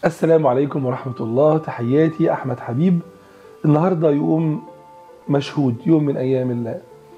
السلام عليكم ورحمة الله تحياتي أحمد حبيب النهاردة يوم مشهود يوم من أيام الله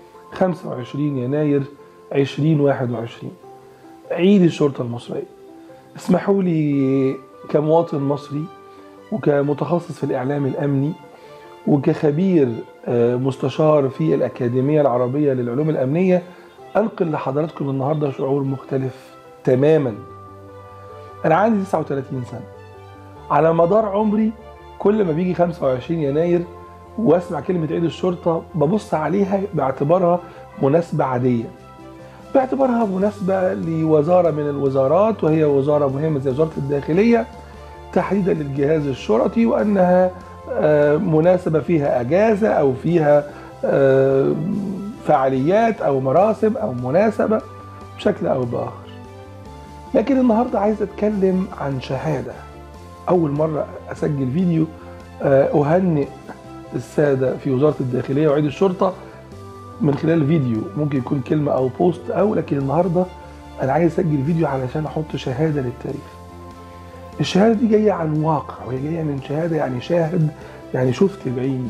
25 يناير 2021 عيد الشرطة المصرية اسمحوا لي كمواطن مصري وكمتخصص في الإعلام الأمني وكخبير آه، مستشار في الأكاديمية العربية للعلوم الأمنية أنقل لحضراتكم النهاردة شعور مختلف تماما أنا عندي 39 سنة على مدار عمري كل ما بيجي 25 يناير واسمع كلمة عيد الشرطة ببص عليها باعتبارها مناسبة عادية باعتبارها مناسبة لوزارة من الوزارات وهي وزارة مهمة زي وزارة الداخلية تحديدا للجهاز الشرطي وأنها آه، مناسبة فيها أجازة أو فيها آه، فعاليات أو مراسم أو مناسبة بشكل أو بآخر لكن النهاردة عايز أتكلم عن شهادة أول مرة أسجل فيديو آه، أهنئ السادة في وزارة الداخلية وعيد الشرطة من خلال فيديو ممكن يكون كلمة أو بوست أو لكن النهاردة أنا عايز أسجل فيديو علشان أحط شهادة للتاريخ الشهادة دي جاية عن واقع وهي جاية من شهادة يعني شاهد يعني شفت بعيني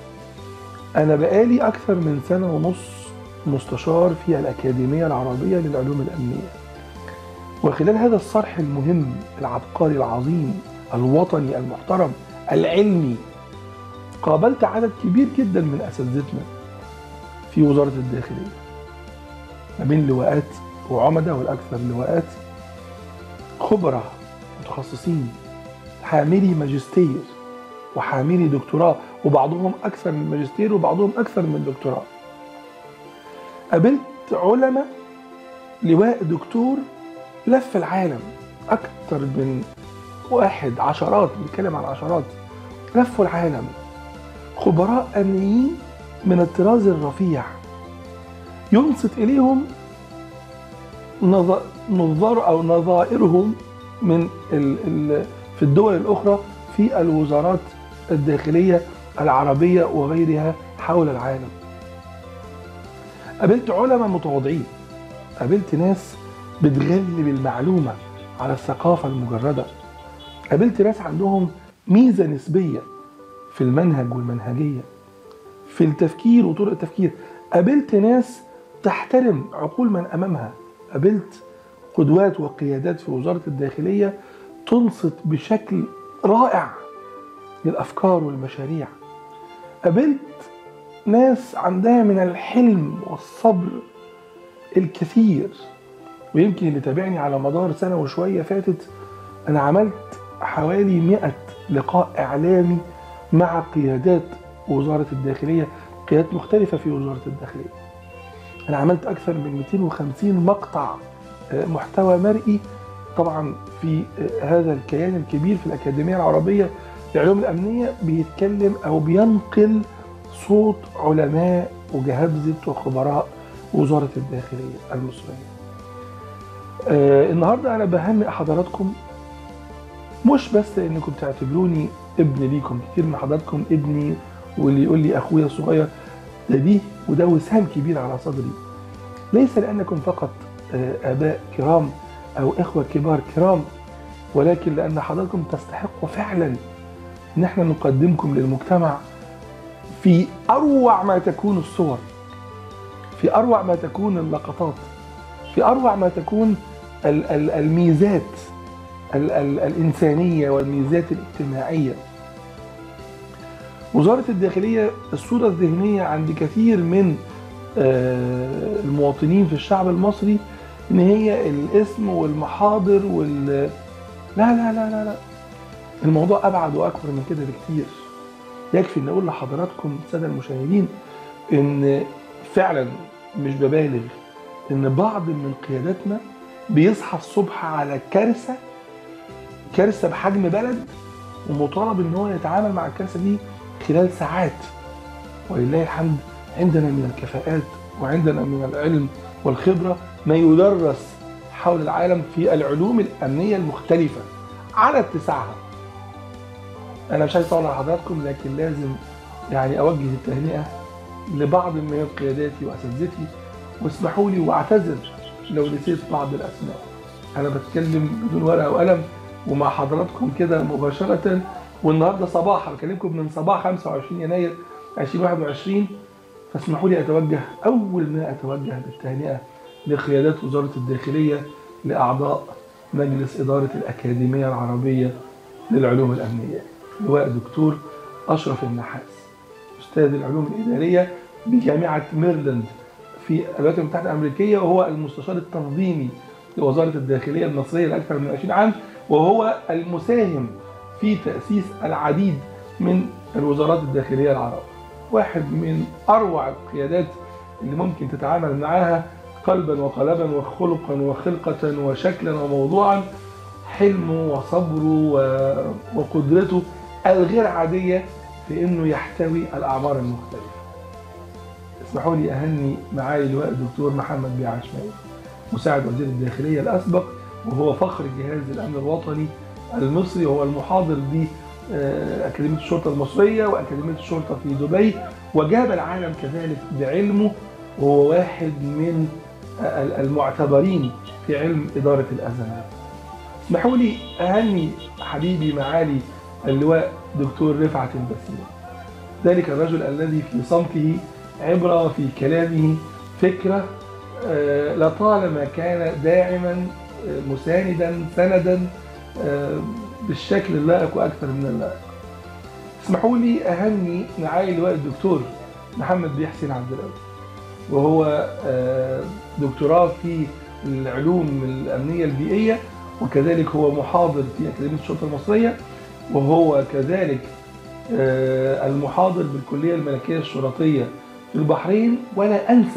أنا بقالي أكثر من سنة ونص مستشار في الأكاديمية العربية للعلوم الأمنية وخلال هذا الصرح المهم العبقري العظيم الوطني المحترم العلمي قابلت عدد كبير جدا من اساتذتنا في وزاره الداخليه ما بين لواءات وعمده والاكثر لواءات خبراء متخصصين حاملي ماجستير وحاملي دكتوراه وبعضهم اكثر من ماجستير وبعضهم اكثر من دكتوراه قابلت علماء لواء دكتور لف العالم اكثر من واحد عشرات بنتكلم عن عشرات لفوا العالم خبراء امنيين من الطراز الرفيع ينصت اليهم نظ- نظار او نظائرهم من ال ال في الدول الاخرى في الوزارات الداخليه العربيه وغيرها حول العالم. قابلت علماء متواضعين قابلت ناس بتغلب المعلومه على الثقافه المجرده قابلت ناس عندهم ميزه نسبيه في المنهج والمنهجيه في التفكير وطرق التفكير قابلت ناس تحترم عقول من امامها قابلت قدوات وقيادات في وزاره الداخليه تنصت بشكل رائع للافكار والمشاريع قابلت ناس عندها من الحلم والصبر الكثير ويمكن اللي تابعني على مدار سنه وشويه فاتت انا عملت حوالي 100 لقاء اعلامي مع قيادات وزاره الداخليه قيادات مختلفه في وزاره الداخليه انا عملت اكثر من 250 مقطع آه، محتوى مرئي طبعا في آه، هذا الكيان الكبير في الاكاديميه العربيه للعلوم الامنيه بيتكلم او بينقل صوت علماء وجهابزه وخبراء وزاره الداخليه المصريه آه، النهارده انا بهنئ حضراتكم مش بس لانكم تعتبروني ابن ليكم كتير من حضراتكم ابني واللي يقول لي اخويا الصغير ده دي وده وسام كبير على صدري ليس لانكم فقط آه، اباء كرام او اخوه كبار كرام ولكن لان حضراتكم تستحقوا فعلا ان احنا نقدمكم للمجتمع في اروع ما تكون الصور في اروع ما تكون اللقطات في اروع ما تكون ال- ال- الميزات ال- ال- الإنسانية والميزات الاجتماعية وزارة الداخلية الصورة الذهنية عند كثير من آه، المواطنين في الشعب المصري إن هي الاسم والمحاضر وال لا لا لا لا لا الموضوع أبعد وأكبر من كده بكتير يكفي إن أقول لحضراتكم السادة المشاهدين إن فعلا مش ببالغ إن بعض من قياداتنا بيصحى الصبح على كارثة كارثه بحجم بلد ومطالب ان هو يتعامل مع الكارثه دي خلال ساعات ولله الحمد عندنا من الكفاءات وعندنا من العلم والخبره ما يدرس حول العالم في العلوم الامنيه المختلفه على اتساعها. انا مش عايز اطول على حضراتكم لكن لازم يعني اوجه التهنئه لبعض من قياداتي واساتذتي واسمحوا لي واعتذر لو نسيت بعض الاسماء. انا بتكلم بدون ورقه وقلم ومع حضراتكم كده مباشرة والنهارده صباحا بكلمكم من صباح 25 يناير 2021 فاسمحوا لي اتوجه اول ما اتوجه بالتهنئه لقيادات وزاره الداخليه لاعضاء مجلس اداره الاكاديميه العربيه للعلوم الامنيه لواء دكتور اشرف النحاس استاذ العلوم الاداريه بجامعه ميرلاند في الولايات المتحده الامريكيه وهو المستشار التنظيمي لوزاره الداخليه المصريه لاكثر من 20 عام وهو المساهم في تاسيس العديد من الوزارات الداخليه العرب واحد من اروع القيادات اللي ممكن تتعامل معاها قلبا وقلبا وخلقا وخلقه وشكلا وموضوعا حلمه وصبره وقدرته الغير عاديه في انه يحتوي الاعمار المختلفه. اسمحوا لي اهني معالي اللواء الدكتور محمد بيه عشماوي مساعد وزير الداخليه الاسبق وهو فخر جهاز الامن الوطني المصري وهو المحاضر ب أكاديمية الشرطة المصرية وأكاديمية الشرطة في دبي وجاب العالم كذلك بعلمه وهو واحد من المعتبرين في علم إدارة الأزمات اسمحوا لي أهني حبيبي معالي اللواء دكتور رفعت البسيم ذلك الرجل الذي في صمته عبرة وفي كلامه فكرة لطالما كان داعما مساندا سندا بالشكل اللائق واكثر من اللائق. اسمحوا لي اهني معالي اللواء الدكتور محمد بيه حسين عبد القوي وهو دكتوراه في العلوم الامنيه البيئيه وكذلك هو محاضر في اكاديميه الشرطه المصريه وهو كذلك المحاضر بالكليه الملكيه الشرطيه في البحرين ولا انسى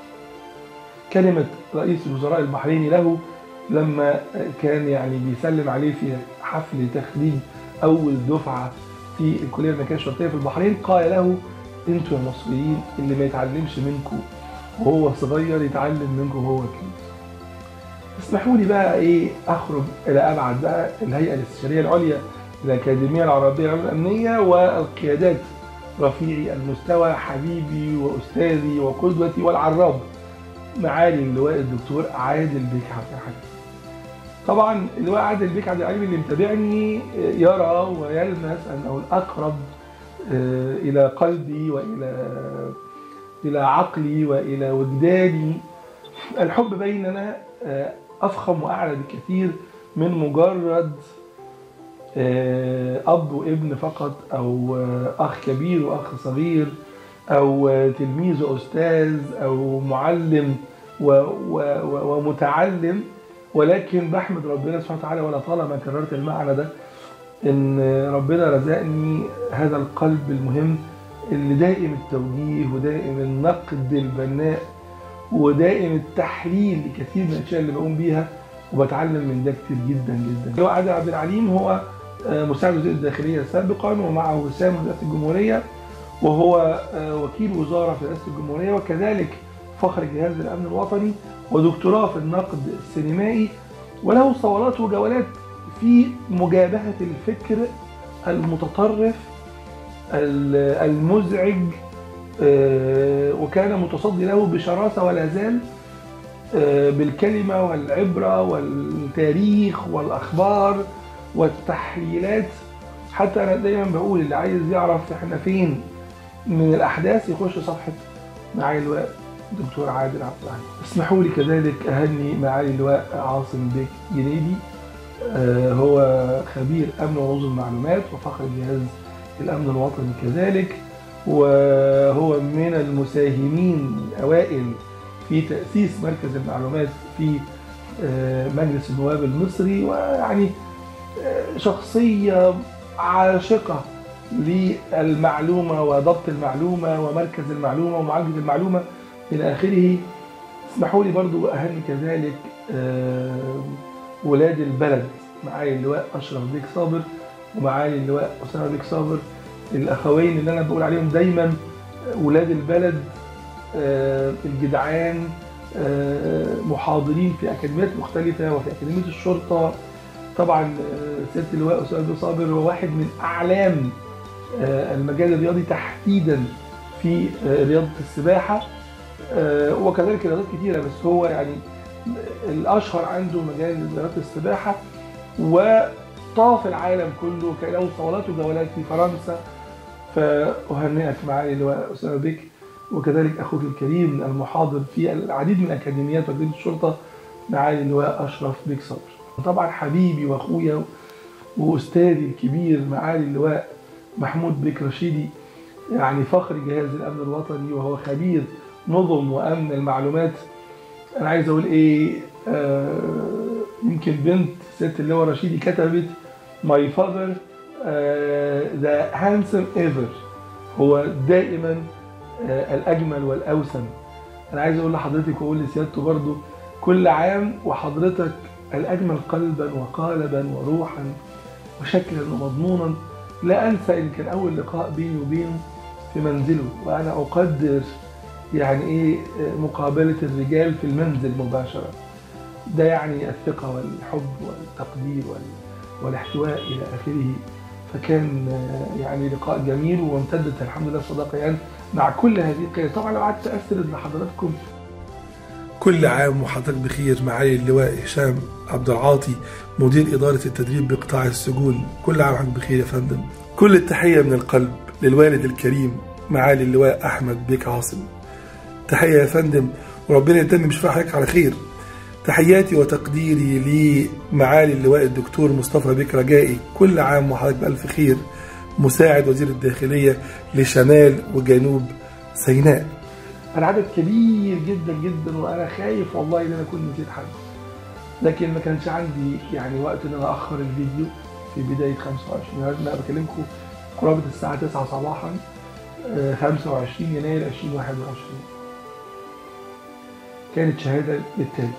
كلمه رئيس الوزراء البحريني له لما كان يعني بيسلم عليه في حفل تخريج اول دفعه في الكليه الملكيه الشرطيه في البحرين قال له انتوا يا مصريين اللي ما يتعلمش منكم وهو صغير يتعلم منكم وهو كبير. اسمحوا لي بقى ايه اخرج الى ابعد بقى الهيئه الاستشاريه العليا الاكاديميه العربيه للعلوم الامنيه والقيادات رفيعي المستوى حبيبي واستاذي وقدوتي والعراب معالي اللواء الدكتور عادل بيك عبد الحليم. طبعا اللواء عادل بيك عبد العليم اللي متابعني يرى ويلمس انه الاقرب الى قلبي والى الى عقلي والى وجداني الحب بيننا افخم واعلى بكثير من مجرد اب وابن فقط او اخ كبير واخ صغير او تلميذ واستاذ او معلم ومتعلم ولكن بحمد ربنا سبحانه وتعالى ولا طالما كررت المعنى ده ان ربنا رزقني هذا القلب المهم اللي دائم التوجيه ودائم النقد البناء ودائم التحليل لكثير من الاشياء اللي بقوم بيها وبتعلم من ده كتير جدا جدا. هو عادل عبد العليم هو مساعد وزير الداخليه سابقا ومعه وسام رئاسه الجمهوريه وهو وكيل وزاره في رئاسه الجمهوريه وكذلك فخر جهاز الامن الوطني ودكتوراه في النقد السينمائي وله صولات وجولات في مجابهه الفكر المتطرف المزعج وكان متصدي له بشراسه ولا زال بالكلمه والعبره والتاريخ والاخبار والتحليلات حتى انا دايما بقول اللي عايز يعرف احنا فين من الاحداث يخش صفحه معالي اللواء دكتور عادل عبد العالي اسمحوا لي كذلك اهني معالي اللواء عاصم بيك جنيدي آه هو خبير امن ونظم المعلومات وفخر جهاز الامن الوطني كذلك وهو من المساهمين الاوائل في تاسيس مركز المعلومات في آه مجلس النواب المصري ويعني آه شخصيه عاشقه للمعلومه وضبط المعلومه ومركز المعلومه ومعالجه المعلومه الى اخره اسمحوا لي برضو اهني كذلك ولاد البلد معالي اللواء اشرف بيك صابر ومعالي اللواء اسامه بيك صابر الاخوين اللي انا بقول عليهم دايما ولاد البلد الجدعان محاضرين في اكاديميات مختلفه وفي اكاديميه الشرطه طبعا سياده اللواء اسامه بيك صابر هو واحد من اعلام المجال الرياضي تحديدا في رياضه السباحه وكذلك رياضات كتيره بس هو يعني الاشهر عنده مجال رياضه السباحه طاف العالم كله كان له صولات وجولات في فرنسا فأهنئك معالي اللواء أسامة بك وكذلك أخوك الكريم المحاضر في العديد من أكاديميات وأكاديمية الشرطة معالي اللواء أشرف بك صبر طبعا حبيبي وأخويا وأستاذي الكبير معالي اللواء محمود بك رشيدي يعني فخر جهاز الأمن الوطني وهو خبير نظم وأمن المعلومات أنا عايز أقول إيه آه يمكن بنت ست اللواء رشيدي كتبت ماي فاذر ذا هانسم ايفر هو دائما آه الاجمل والاوسم انا عايز اقول لحضرتك واقول لسيادته برضو كل عام وحضرتك الاجمل قلبا وقالبا وروحا وشكلا ومضمونا لا انسى ان كان اول لقاء بيني وبينه في منزله وانا اقدر يعني ايه مقابله الرجال في المنزل مباشره ده يعني الثقه والحب والتقدير وال والاحتواء الى اخره فكان يعني لقاء جميل وامتدت الحمد لله صداقه يعني مع كل هذه القيادة طبعا لو قعدت اسرد لحضراتكم كل عام وحضرتك بخير معالي اللواء هشام عبد العاطي مدير اداره التدريب بقطاع السجون كل عام وحضرتك بخير يا فندم كل التحيه من القلب للوالد الكريم معالي اللواء احمد بيك عاصم تحيه يا فندم وربنا يتمم شفاء حضرتك على خير تحياتي وتقديري لمعالي اللواء الدكتور مصطفى بك رجائي كل عام وحضرتك بألف خير مساعد وزير الداخلية لشمال وجنوب سيناء العدد كبير جدا جدا وأنا خايف والله إن أنا أكون نسيت حد لكن ما كانش عندي يعني وقت إن أنا أخر الفيديو في بداية 25 أنا بكلمكم قرابة الساعة 9 صباحا 25 يناير 2021 كانت شهادة للتاريخ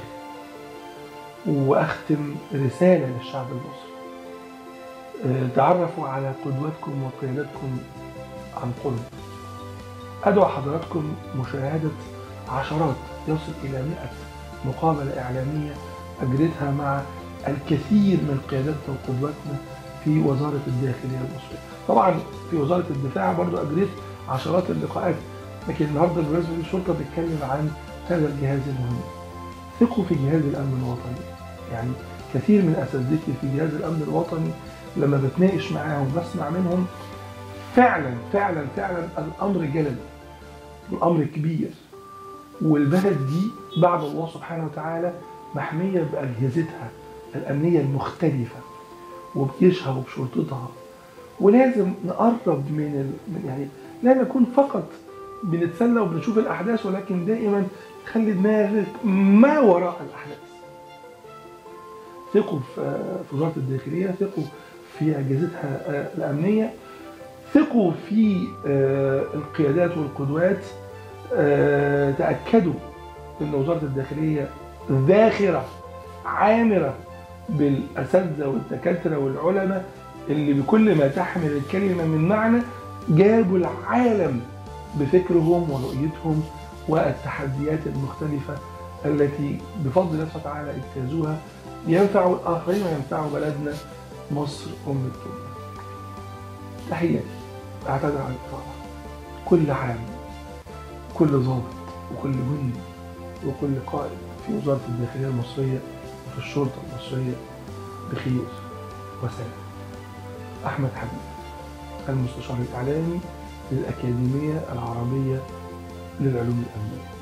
واختم رساله للشعب المصري تعرفوا على قدوتكم وقيادتكم عن قرب ادعو حضراتكم مشاهده عشرات يصل الى 100 مقابله اعلاميه اجريتها مع الكثير من قياداتنا وقدواتنا في وزاره الداخليه المصريه طبعا في وزاره الدفاع برضو اجريت عشرات اللقاءات لكن النهارده بمناسبه الشرطه بتتكلم عن هذا الجهاز المهم ثقوا في جهاز الامن الوطني يعني كثير من اساتذتي في جهاز الامن الوطني لما بتناقش معاهم بسمع منهم فعلا فعلا فعلا الامر جلل الامر كبير والبلد دي بعد الله سبحانه وتعالى محميه باجهزتها الامنيه المختلفه وبجيشها وبشرطتها ولازم نقرب من ال... يعني لا نكون فقط بنتسلى وبنشوف الاحداث ولكن دائما خلي دماغك ما وراء الاحداث ثقوا في وزاره الداخليه ثقوا في اجهزتها الامنيه ثقوا في القيادات والقدوات تاكدوا ان وزاره الداخليه ذاخره عامره بالاساتذه والدكاتره والعلماء اللي بكل ما تحمل الكلمه من معنى جابوا العالم بفكرهم ورؤيتهم والتحديات المختلفة التي بفضل الله سبحانه وتعالى اجتازوها ينفعوا الآخرين وينفعوا بلدنا مصر أم الدنيا. تحياتي أعتذر عن الإطالة كل عام كل ضابط وكل جندي وكل قائد في وزارة الداخلية المصرية وفي الشرطة المصرية بخير وسلام. أحمد حبيب المستشار الإعلامي للأكاديمية العربية للعلوم الأمنية